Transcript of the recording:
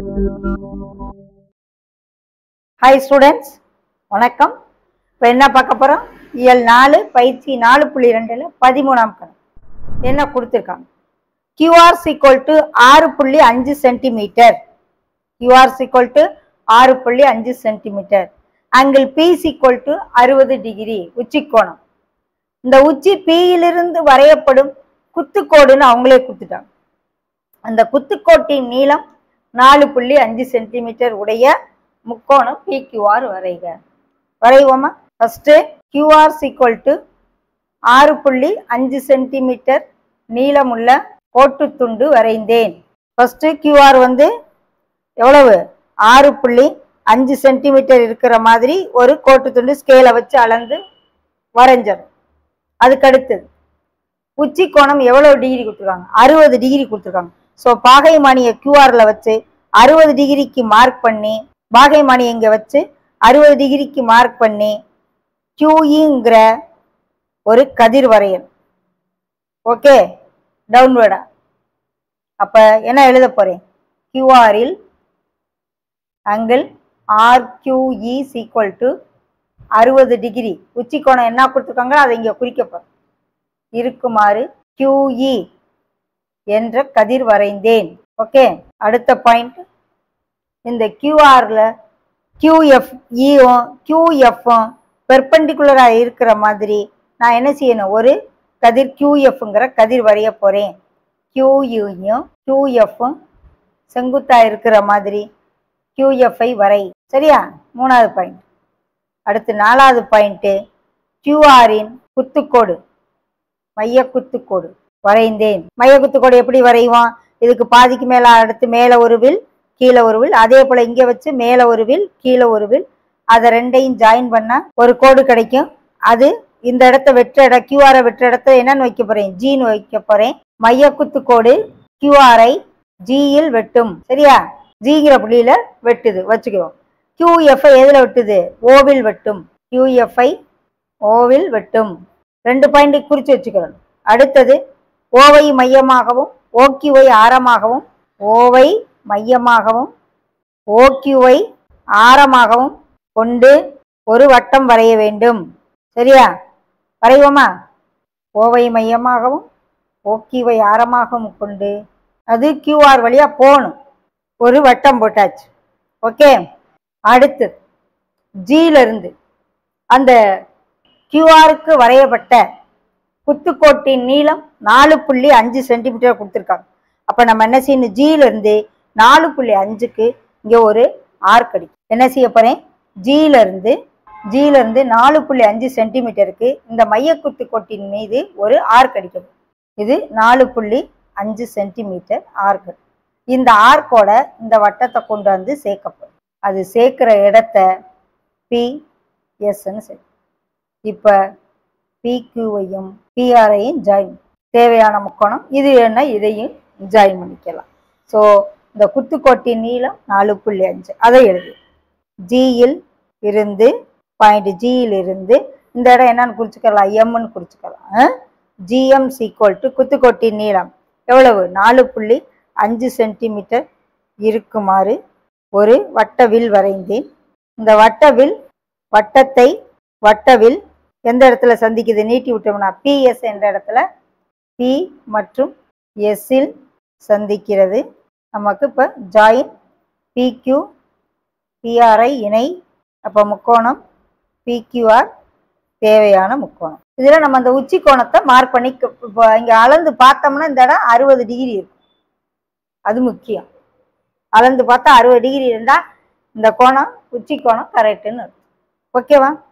hi students வணக்கம் இப்போ என்ன பார்க்க போகிறோம் இயல் நாலு பயிற்சி நாலு புள்ளி ரெண்டில் பதிமூணாம் கணக்கு என்ன கொடுத்துருக்காங்க கியூஆர் சீக்வல் டு ஆறு புள்ளி அஞ்சு சென்டிமீட்டர் கியூஆர் சீக்வல் டு ஆறு புள்ளி அஞ்சு centimetre angle B is equal to அறுபது டிகிரி உச்சிக்கோணம் இந்த உச்சி பியிலிருந்து வரையப்படும் குத்துக்கோடுன்னு அவங்களே கொடுத்துட்டாங்க அந்த குத்துக்கோட்டின் நீளம் நாலு புள்ளி அஞ்சு சென்டிமீட்டர் உடைய முக்கோணம் பிக்யூஆர் வரைக வரைவோமா ஃபர்ஸ்ட் கியூஆர் சீக்வல் டு ஆறு புள்ளி அஞ்சு சென்டிமீட்டர் நீளமுள்ள கோட்டுத்துண்டு வரைந்தேன் ஃபர்ஸ்ட் கியூஆர் வந்து எவ்வளவு ஆறு புள்ளி அஞ்சு சென்டிமீட்டர் இருக்கிற மாதிரி ஒரு கோட்டுத்துண்டு ஸ்கேலை வச்சு அளந்து வரைஞ்சிடும் அதுக்கு அடுத்தது உச்சி கோணம் எவ்வளவு டிகிரி கொடுத்துருக்காங்க அறுபது டிகிரி கொடுத்துருக்காங்க ஸோ பாகைமானியை கியூஆர்ல வச்சு அறுபது டிகிரிக்கு மார்க் பண்ணி பாகைமானியை இங்க வச்சு அறுபது டிகிரிக்கு மார்க் பண்ணி கியூஇங்கிற ஒரு கதிர் வரையல் ஓகே டவுன்வேர்டா அப்ப என்ன எழுத போறேன் கியூஆரில் ஆங்கிள் ஆர்கியூஇ சீக்வல் டு அறுபது டிகிரி உச்சி கோணம் என்ன கொடுத்துருக்காங்க அதை இங்க குறிக்க போறேன் இருக்குமாறு QE என்ற கதிர் வரைந்தேன் ஓகே அடுத்த பாயிண்ட் இந்த கியூஆர்ல கியூஎஃப் ஈயும் கியூஎஃப்பும் பெர்பெண்டிகுலராக இருக்கிற மாதிரி நான் என்ன செய்யணும் ஒரு கதிர் கியூஎஃப்ங்கிற கதிர் வரைய போறேன் கியூயும் கியூஎஃப்பும் செங்குத்தா இருக்கிற மாதிரி கியூஎஃப்ஐ வரை சரியா மூணாவது பாயிண்ட் அடுத்து நாலாவது பாயிண்ட்டு கியூஆரின் குத்துக்கோடு மைய குத்துக்கோடு வரைந்தேன் மைய குத்துக்கோடு எப்படி வரைவான் இதுக்கு பாதிக்கு மேல அடுத்து மேல ஒரு வில் கீழே ஒரு வில் அதே போல இங்க வச்சு மேல ஒரு வில் கீழே ஒரு வில் அதை ரெண்டையும் ஜாயின் பண்ணா ஒரு கோடு கிடைக்கும் அது இந்த இடத்த வெற்ற இடம் கியூஆரை வெற்ற இடத்த என்னன்னு வைக்க போறேன் ஜின்னு வைக்க போறேன் மைய குத்துக்கோடு கியூஆரை ஜியில் வெட்டும் சரியா ஜிங்கிற புள்ளியில வெட்டுது வச்சுக்குவோம் கியூஎஃப்ஐ எதுல வெட்டுது ஓவில் வெட்டும் கியூஎஃப்ஐ ஓவில் வெட்டும் ரெண்டு பாயிண்ட் குறிச்சு வச்சுக்கிறோம் அடுத்தது ஓவை மையமாகவும் ஓக்யூவை ஆரமாகவும் ஓவை மையமாகவும் ஓக்யூவை ஆரமாகவும் கொண்டு ஒரு வட்டம் வரைய வேண்டும் சரியா வரைவோமா ஓவை மையமாகவும் ஓக்யூவை ஆரமாகவும் கொண்டு அது கியூஆர் வழியா போகணும் ஒரு வட்டம் போட்டாச்சு ஓகே அடுத்து ஜியில இருந்து அந்த கியூஆருக்கு வரையப்பட்ட குத்துக்கோட்டின் நீளம் நாலு புள்ளி அஞ்சு சென்டிமீட்டர் கொடுத்துருக்காங்க அப்ப நம்ம என்ன செய்யணும் ஜியில இருந்து நாலு புள்ளி அஞ்சுக்கு இங்க ஒரு ஆர்க் அடிக்கும் என்ன செய்ய போறேன் ஜியில இருந்து ஜியில இருந்து நாலு புள்ளி அஞ்சு சென்டிமீட்டருக்கு இந்த மைய குத்துக்கோட்டின் மீது ஒரு ஆர்க் அடிக்கும் இது நாலு புள்ளி அஞ்சு சென்டிமீட்டர் ஆர்க் இந்த ஆர்க்கோட இந்த வட்டத்தை கொண்டு வந்து சேர்க்கப்படும் அது சேர்க்கிற இடத்த பி எஸ்ன்னு சேர்க்கும் இப்போ பிக்யூவையும் பிஆரையும் ஜாயின் தேவையான முக்கோணம் இது என்ன இதையும் ஜாயின் பண்ணிக்கலாம் ஸோ இந்த குத்துக்கோட்டின் நீளம் நாலு புள்ளி அஞ்சு அதை எழுது ஜியில் இருந்து பாயிண்ட் ஜியில் இருந்து இந்த இடம் என்னன்னு குறிச்சுக்கலாம் எம்னு குறிச்சுக்கலாம் ஜிஎம் சீக்வல் டு குத்துக்கோட்டின் நீளம் எவ்வளவு நாலு புள்ளி அஞ்சு சென்டிமீட்டர் இருக்குமாறு ஒரு வட்டவில் வரைந்தேன் இந்த வட்டவில் வட்டத்தை வட்டவில் எந்த இடத்துல சந்திக்குது நீட்டி விட்டோம்னா பிஎஸ் என்ற இடத்துல பி மற்றும் எஸ்ஸில் சந்திக்கிறது நமக்கு இப்போ ஜாயின் பிக்யூ பிஆர்ஐ இணை அப்போ முக்கோணம் பிக்யூஆர் தேவையான முக்கோணம் இதில் நம்ம அந்த உச்சி கோணத்தை மார்க் பண்ணி இப்போ இங்கே அளந்து பார்த்தோம்னா இந்த இடம் அறுபது டிகிரி இருக்கும் அது முக்கியம் அளந்து பார்த்தா அறுபது டிகிரி இருந்தால் இந்த கோணம் உச்சி கோணம் கரெக்டுன்னு இருக்கும் ஓகேவா